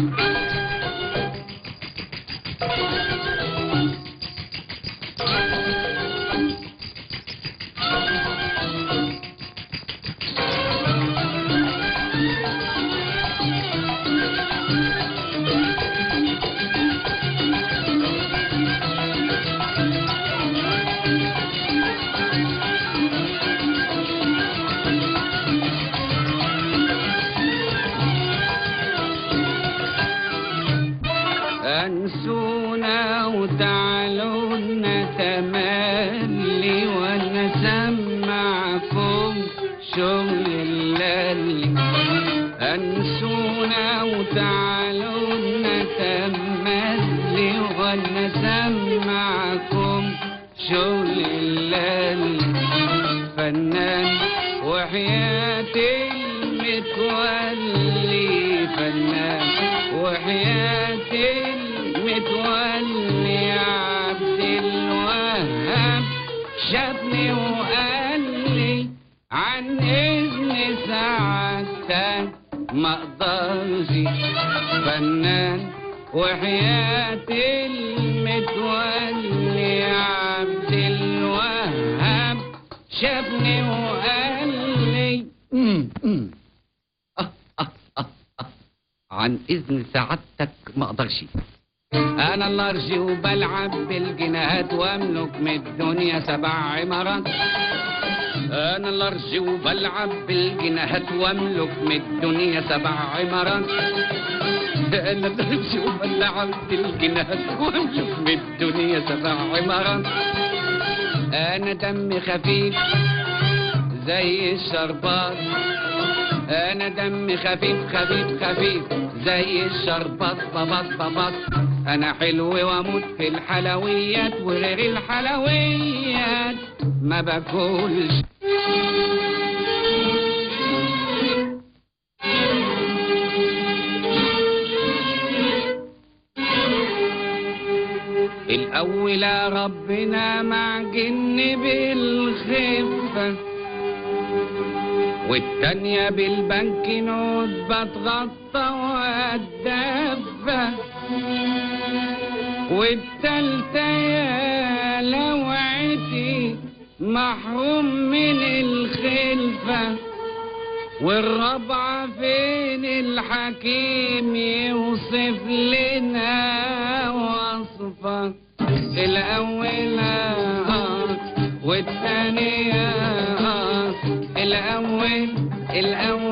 انسونا وتعالوا نتملي وانا سمعكم شغل الليل انسونا وتعالوا نتملي وانا سمعكم شغل الليل فنان وحياة المتولي فنان وحياة المتولي عبد الوهاب شافني وقال لي عن اذن سعادتك ما اقدرش فنان وحياة المتولي عبد الوهاب شافني وقال لي "أم، أم، آه، آه، آه، آه. عن اذن سعادتك ما اقدرش انا اللارج وبلعب بالجناهات واملك من الدنيا سبع عمارات انا اللارج وبلعب بالجناهات واملك من الدنيا سبع عمارات انا اللارج وبلعب بالجناهات واملك من الدنيا سبع عمارات انا دمي خفيف زي الشربات انا دمي خفيف خفيف خفيف زي الشربات ببط ببط انا حلو واموت في الحلويات وغير الحلويات ما باكلش الاول ربنا معجن بالخفه والتانية بالبنك نوت بتغطى واتدفى والتالتة يا لوعتي محروم من الخلفة والرابعة فين الحكيم يوصف لنا وصفة الأولى آه والثانية آه الأول الأول